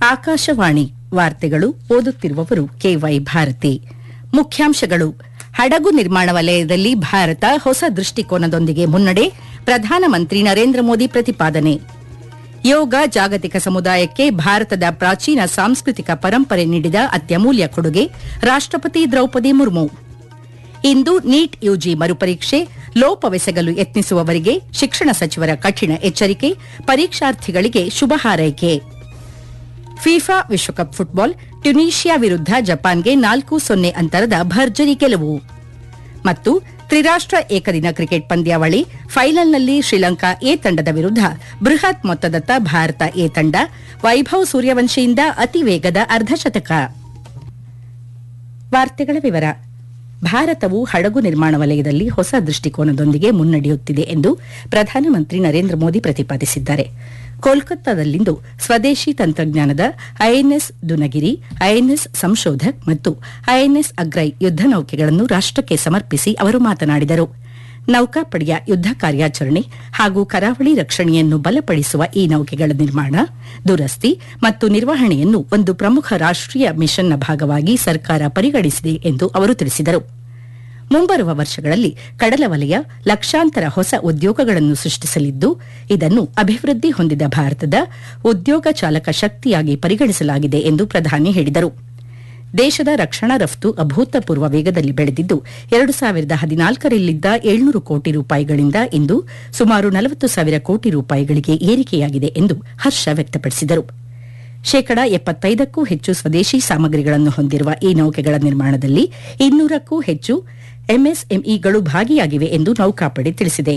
ಆಕಾಶವಾಣಿ ವಾರ್ತೆಗಳು ಓದುತ್ತಿರುವವರು ಕೆವೈ ಭಾರತಿ ಮುಖ್ಯಾಂಶಗಳು ಹಡಗು ನಿರ್ಮಾಣ ವಲಯದಲ್ಲಿ ಭಾರತ ಹೊಸ ದೃಷ್ಟಿಕೋನದೊಂದಿಗೆ ಮುನ್ನಡೆ ಪ್ರಧಾನಮಂತ್ರಿ ನರೇಂದ್ರ ಮೋದಿ ಪ್ರತಿಪಾದನೆ ಯೋಗ ಜಾಗತಿಕ ಸಮುದಾಯಕ್ಕೆ ಭಾರತದ ಪ್ರಾಚೀನ ಸಾಂಸ್ಕೃತಿಕ ಪರಂಪರೆ ನೀಡಿದ ಅತ್ಯಮೂಲ್ಯ ಕೊಡುಗೆ ರಾಷ್ಟಪತಿ ದ್ರೌಪದಿ ಮುರ್ಮು ಇಂದು ನೀಟ್ ಯುಜಿ ಮರುಪರೀಕ್ಷೆ ಲೋಪವೆಸಗಲು ಯತ್ನಿಸುವವರಿಗೆ ಶಿಕ್ಷಣ ಸಚಿವರ ಕಠಿಣ ಎಚ್ಚರಿಕೆ ಪರೀಕ್ಷಾರ್ಥಿಗಳಿಗೆ ಶುಭ ಹಾರೈಕೆ ಫಿಫಾ ವಿಶ್ವಕಪ್ ಫುಟ್ಬಾಲ್ ಟ್ಯುನೀಷಿಯಾ ವಿರುದ್ಧ ಜಪಾನ್ಗೆ ನಾಲ್ಕು ಸೊನ್ನೆ ಅಂತರದ ಭರ್ಜರಿ ಗೆಲುವು ಮತ್ತು ತ್ರಿರಾಷ್ಟ ಏಕದಿನ ಕ್ರಿಕೆಟ್ ಪಂದ್ಯಾವಳಿ ಫೈನಲ್ನಲ್ಲಿ ಶ್ರೀಲಂಕಾ ಎ ತಂಡದ ವಿರುದ್ಧ ಬೃಹತ್ ಮೊತ್ತದತ್ತ ಭಾರತ ಎ ತಂಡ ವೈಭವ್ ಸೂರ್ಯವಂಶಿಯಿಂದ ಅತಿ ವೇಗದ ಅರ್ಧಶತಕ ವಾರ್ತೆಗಳ ವಿವರ ಭಾರತವು ಹಡಗು ನಿರ್ಮಾಣ ವಲಯದಲ್ಲಿ ಹೊಸ ದೃಷ್ಟಿಕೋನದೊಂದಿಗೆ ಮುನ್ನಡೆಯುತ್ತಿದೆ ಎಂದು ಪ್ರಧಾನಮಂತ್ರಿ ನರೇಂದ್ರ ಮೋದಿ ಪ್ರತಿಪಾದಿಸಿದ್ದಾರೆ ಕೋಲ್ಕತ್ತಾದಲ್ಲಿಂದು ಸ್ವದೇಶಿ ತಂತ್ರಜ್ಞಾನದ ಐಎನ್ಎಸ್ ದುನಗಿರಿ ಐಎನ್ಎಸ್ ಸಂಶೋಧಕ್ ಮತ್ತು ಐಎನ್ಎಸ್ ಅಗ್ರೈ ಯುದ್ದ ನೌಕೆಗಳನ್ನು ರಾಷ್ಟಕ್ಕೆ ಸಮರ್ಪಿಸಿ ಅವರು ಮಾತನಾಡಿದರು ನೌಕಾಪಡೆಯ ಯುದ್ದ ಕಾರ್ಯಾಚರಣೆ ಹಾಗೂ ಕರಾವಳಿ ರಕ್ಷಣೆಯನ್ನು ಬಲಪಡಿಸುವ ಈ ನೌಕೆಗಳ ನಿರ್ಮಾಣ ದುರಸ್ತಿ ಮತ್ತು ನಿರ್ವಹಣೆಯನ್ನು ಒಂದು ಪ್ರಮುಖ ರಾಷ್ಟೀಯ ಮಿಷನ್ನ ಭಾಗವಾಗಿ ಸರ್ಕಾರ ಪರಿಗಣಿಸಿದೆ ಎಂದು ಅವರು ತಿಳಿಸಿದರು ಮುಂಬರುವ ವರ್ಷಗಳಲ್ಲಿ ಕಡಲ ವಲಯ ಲಕ್ಷಾಂತರ ಹೊಸ ಉದ್ಯೋಗಗಳನ್ನು ಸೃಷ್ಟಿಸಲಿದ್ದು ಇದನ್ನು ಅಭಿವೃದ್ಧಿ ಹೊಂದಿದ ಭಾರತದ ಉದ್ಯೋಗ ಚಾಲಕ ಶಕ್ತಿಯಾಗಿ ಪರಿಗಣಿಸಲಾಗಿದೆ ಎಂದು ಪ್ರಧಾನಿ ಹೇಳಿದರು ದೇಶದ ರಕ್ಷಣಾ ರಫ್ತು ಅಭೂತಪೂರ್ವ ವೇಗದಲ್ಲಿ ಬೆಳೆದಿದ್ದು ಎರಡು ಸಾವಿರದ ಹದಿನಾಲ್ಕರಲ್ಲಿದ್ದ ಏಳ್ನೂರು ಕೋಟಿ ರೂಪಾಯಿಗಳಿಂದ ಇಂದು ಸುಮಾರು ನಲವತ್ತು ಸಾವಿರ ಕೋಟಿ ರೂಪಾಯಿಗಳಿಗೆ ಏರಿಕೆಯಾಗಿದೆ ಎಂದು ಹರ್ಷ ವ್ಯಕ್ತಪಡಿಸಿದರು ಶೇಕಡಾ ಎಪ್ಪತ್ತೈದಕ್ಕೂ ಹೆಚ್ಚು ಸ್ವದೇಶಿ ಸಾಮಗ್ರಿಗಳನ್ನು ಹೊಂದಿರುವ ಈ ನೌಕೆಗಳ ನಿರ್ಮಾಣದಲ್ಲಿ ಇನ್ನೂರಕ್ಕೂ ಹೆಚ್ಚು ಎಂಎಸ್ಎಂಇಗಳು ಭಾಗಿಯಾಗಿವೆ ಎಂದು ನೌಕಾಪಡೆ ತಿಳಿಸಿದೆ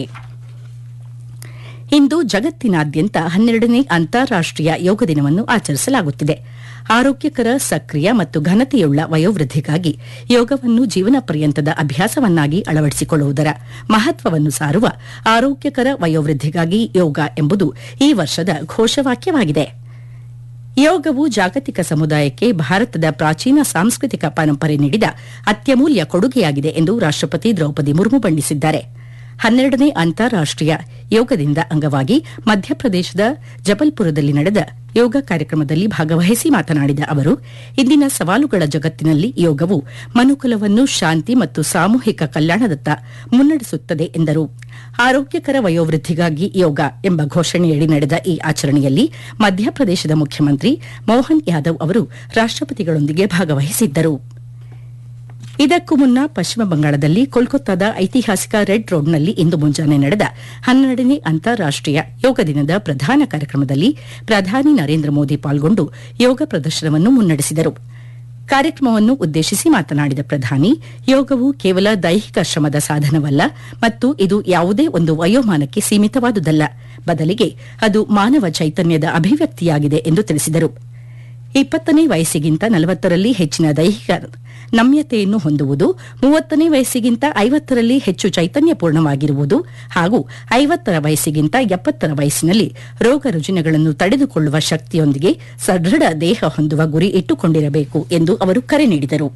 ಇಂದು ಜಗತ್ತಿನಾದ್ಯಂತ ಹನ್ನೆರಡನೇ ಅಂತಾರಾಷ್ಟೀಯ ಯೋಗ ದಿನವನ್ನು ಆಚರಿಸಲಾಗುತ್ತಿದೆ ಆರೋಗ್ಯಕರ ಸಕ್ರಿಯ ಮತ್ತು ಘನತೆಯುಳ್ಳ ವಯೋವೃದ್ಧಿಗಾಗಿ ಯೋಗವನ್ನು ಜೀವನ ಪರ್ಯಂತದ ಅಭ್ಯಾಸವನ್ನಾಗಿ ಅಳವಡಿಸಿಕೊಳ್ಳುವುದರ ಮಹತ್ವವನ್ನು ಸಾರುವ ಆರೋಗ್ಯಕರ ವಯೋವೃದ್ಧಿಗಾಗಿ ಯೋಗ ಎಂಬುದು ಈ ವರ್ಷದ ಘೋಷವಾಕ್ಯವಾಗಿದೆ ಯೋಗವು ಜಾಗತಿಕ ಸಮುದಾಯಕ್ಕೆ ಭಾರತದ ಪ್ರಾಚೀನ ಸಾಂಸ್ಕೃತಿಕ ಪರಂಪರೆ ನೀಡಿದ ಅತ್ಯಮೂಲ್ಯ ಕೊಡುಗೆಯಾಗಿದೆ ಎಂದು ರಾಷ್ಟಪತಿ ದ್ರೌಪದಿ ಮುರ್ಮು ಬಣ್ಣಿಸಿದ್ದಾರೆ ಹನ್ನೆರಡನೇ ಅಂತಾರಾಷ್ಟೀಯ ಯೋಗ ದಿನದ ಅಂಗವಾಗಿ ಮಧ್ಯಪ್ರದೇಶದ ಜಬಲ್ಪುರದಲ್ಲಿ ನಡೆದ ಯೋಗ ಕಾರ್ಯಕ್ರಮದಲ್ಲಿ ಭಾಗವಹಿಸಿ ಮಾತನಾಡಿದ ಅವರು ಇಂದಿನ ಸವಾಲುಗಳ ಜಗತ್ತಿನಲ್ಲಿ ಯೋಗವು ಮನುಕುಲವನ್ನು ಶಾಂತಿ ಮತ್ತು ಸಾಮೂಹಿಕ ಕಲ್ಯಾಣದತ್ತ ಮುನ್ನಡೆಸುತ್ತದೆ ಎಂದರು ಆರೋಗ್ಯಕರ ವಯೋವೃದ್ಧಿಗಾಗಿ ಯೋಗ ಎಂಬ ಘೋಷಣೆಯಡಿ ನಡೆದ ಈ ಆಚರಣೆಯಲ್ಲಿ ಮಧ್ಯಪ್ರದೇಶದ ಮುಖ್ಯಮಂತ್ರಿ ಮೋಹನ್ ಯಾದವ್ ಅವರು ರಾಷ್ಟಪತಿಗಳೊಂದಿಗೆ ಭಾಗವಹಿಸಿದ್ದರು ಇದಕ್ಕೂ ಮುನ್ನ ಪಶ್ಚಿಮ ಬಂಗಾಳದಲ್ಲಿ ಕೋಲ್ಕತ್ತಾದ ಐತಿಹಾಸಿಕ ರೆಡ್ ರೋಡ್ನಲ್ಲಿ ಇಂದು ಮುಂಜಾನೆ ನಡೆದ ಹನ್ನೆರಡನೇ ಅಂತಾರಾಷ್ಟೀಯ ಯೋಗ ದಿನದ ಪ್ರಧಾನ ಕಾರ್ಯಕ್ರಮದಲ್ಲಿ ಪ್ರಧಾನಿ ನರೇಂದ್ರ ಮೋದಿ ಪಾಲ್ಗೊಂಡು ಯೋಗ ಪ್ರದರ್ಶನವನ್ನು ಮುನ್ನಡೆಸಿದರು ಕಾರ್ಯಕ್ರಮವನ್ನು ಉದ್ದೇಶಿಸಿ ಮಾತನಾಡಿದ ಪ್ರಧಾನಿ ಯೋಗವು ಕೇವಲ ದೈಹಿಕ ಶ್ರಮದ ಸಾಧನವಲ್ಲ ಮತ್ತು ಇದು ಯಾವುದೇ ಒಂದು ವಯೋಮಾನಕ್ಕೆ ಸೀಮಿತವಾದುದಲ್ಲ ಬದಲಿಗೆ ಅದು ಮಾನವ ಚೈತನ್ಯದ ಅಭಿವ್ಯಕ್ತಿಯಾಗಿದೆ ಎಂದು ತಿಳಿಸಿದರು ಇಪ್ಪತ್ತನೇ ವಯಸ್ಸಿಗಿಂತ ನಲವತ್ತರಲ್ಲಿ ಹೆಚ್ಚಿನ ದೈಹಿಕ ನಮ್ಯತೆಯನ್ನು ಹೊಂದುವುದು ಮೂವತ್ತನೇ ವಯಸ್ಸಿಗಿಂತ ಐವತ್ತರಲ್ಲಿ ಹೆಚ್ಚು ಚೈತನ್ಯಪೂರ್ಣವಾಗಿರುವುದು ಹಾಗೂ ಐವತ್ತರ ವಯಸ್ಸಿಗಿಂತ ಎಪ್ಪತ್ತರ ವಯಸ್ಸಿನಲ್ಲಿ ರೋಗ ರುಜಿನಗಳನ್ನು ತಡೆದುಕೊಳ್ಳುವ ಶಕ್ತಿಯೊಂದಿಗೆ ಸದೃಢ ದೇಹ ಹೊಂದುವ ಗುರಿ ಇಟ್ಟುಕೊಂಡಿರಬೇಕು ಎಂದು ಅವರು ಕರೆ ನೀಡಿದರು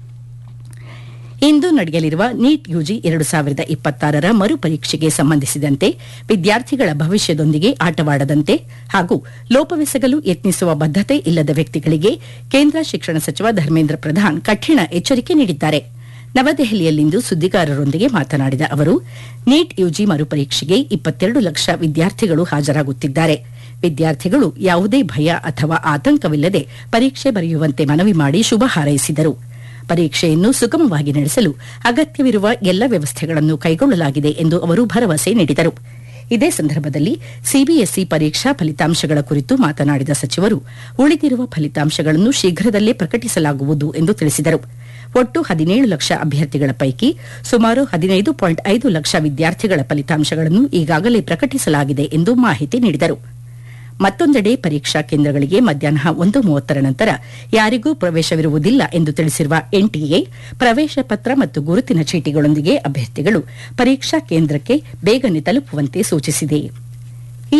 ಇಂದು ನಡೆಯಲಿರುವ ನೀಟ್ ಯುಜಿ ಎರಡು ಸಾವಿರದ ಇಪ್ಪತ್ತಾರರ ಮರುಪರೀಕ್ಷೆಗೆ ಸಂಬಂಧಿಸಿದಂತೆ ವಿದ್ಯಾರ್ಥಿಗಳ ಭವಿಷ್ಯದೊಂದಿಗೆ ಆಟವಾಡದಂತೆ ಹಾಗೂ ಲೋಪವೆಸಗಲು ಯತ್ನಿಸುವ ಬದ್ದತೆ ಇಲ್ಲದ ವ್ಯಕ್ತಿಗಳಿಗೆ ಕೇಂದ್ರ ಶಿಕ್ಷಣ ಸಚಿವ ಧರ್ಮೇಂದ್ರ ಪ್ರಧಾನ್ ಕಠಿಣ ಎಚ್ಚರಿಕೆ ನೀಡಿದ್ದಾರೆ ನವದೆಹಲಿಯಲ್ಲಿಂದು ಸುದ್ದಿಗಾರರೊಂದಿಗೆ ಮಾತನಾಡಿದ ಅವರು ನೀಟ್ ಯುಜಿ ಮರುಪರೀಕ್ಷೆಗೆ ಇಪ್ಪತ್ತೆರಡು ಲಕ್ಷ ವಿದ್ಯಾರ್ಥಿಗಳು ಹಾಜರಾಗುತ್ತಿದ್ದಾರೆ ವಿದ್ಯಾರ್ಥಿಗಳು ಯಾವುದೇ ಭಯ ಅಥವಾ ಆತಂಕವಿಲ್ಲದೆ ಪರೀಕ್ಷೆ ಬರೆಯುವಂತೆ ಮನವಿ ಮಾಡಿ ಶುಭ ಹಾರೈಸಿದರು ಪರೀಕ್ಷೆಯನ್ನು ಸುಗಮವಾಗಿ ನಡೆಸಲು ಅಗತ್ಯವಿರುವ ಎಲ್ಲ ವ್ಯವಸ್ಥೆಗಳನ್ನು ಕೈಗೊಳ್ಳಲಾಗಿದೆ ಎಂದು ಅವರು ಭರವಸೆ ನೀಡಿದರು ಇದೇ ಸಂದರ್ಭದಲ್ಲಿ ಸಿಬಿಎಸ್ಇ ಪರೀಕ್ಷಾ ಫಲಿತಾಂಶಗಳ ಕುರಿತು ಮಾತನಾಡಿದ ಸಚಿವರು ಉಳಿದಿರುವ ಫಲಿತಾಂಶಗಳನ್ನು ಶೀಘ್ರದಲ್ಲೇ ಪ್ರಕಟಿಸಲಾಗುವುದು ಎಂದು ತಿಳಿಸಿದರು ಒಟ್ಟು ಹದಿನೇಳು ಲಕ್ಷ ಅಭ್ಯರ್ಥಿಗಳ ಪೈಕಿ ಸುಮಾರು ಹದಿನೈದು ಪಾಯಿಂಟ್ ಐದು ಲಕ್ಷ ವಿದ್ಯಾರ್ಥಿಗಳ ಫಲಿತಾಂಶಗಳನ್ನು ಈಗಾಗಲೇ ಪ್ರಕಟಿಸಲಾಗಿದೆ ಎಂದು ಮಾಹಿತಿ ನೀಡಿದರು ಮತ್ತೊಂದೆಡೆ ಪರೀಕ್ಷಾ ಕೇಂದ್ರಗಳಿಗೆ ಮಧ್ಯಾಹ್ನ ಒಂದು ಮೂವತ್ತರ ನಂತರ ಯಾರಿಗೂ ಪ್ರವೇಶವಿರುವುದಿಲ್ಲ ಎಂದು ತಿಳಿಸಿರುವ ಎನ್ಟಿಎ ಪ್ರವೇಶ ಪತ್ರ ಮತ್ತು ಗುರುತಿನ ಚೀಟಿಗಳೊಂದಿಗೆ ಅಭ್ಯರ್ಥಿಗಳು ಪರೀಕ್ಷಾ ಕೇಂದ್ರಕ್ಕೆ ಬೇಗನೆ ತಲುಪುವಂತೆ ಸೂಚಿಸಿದೆ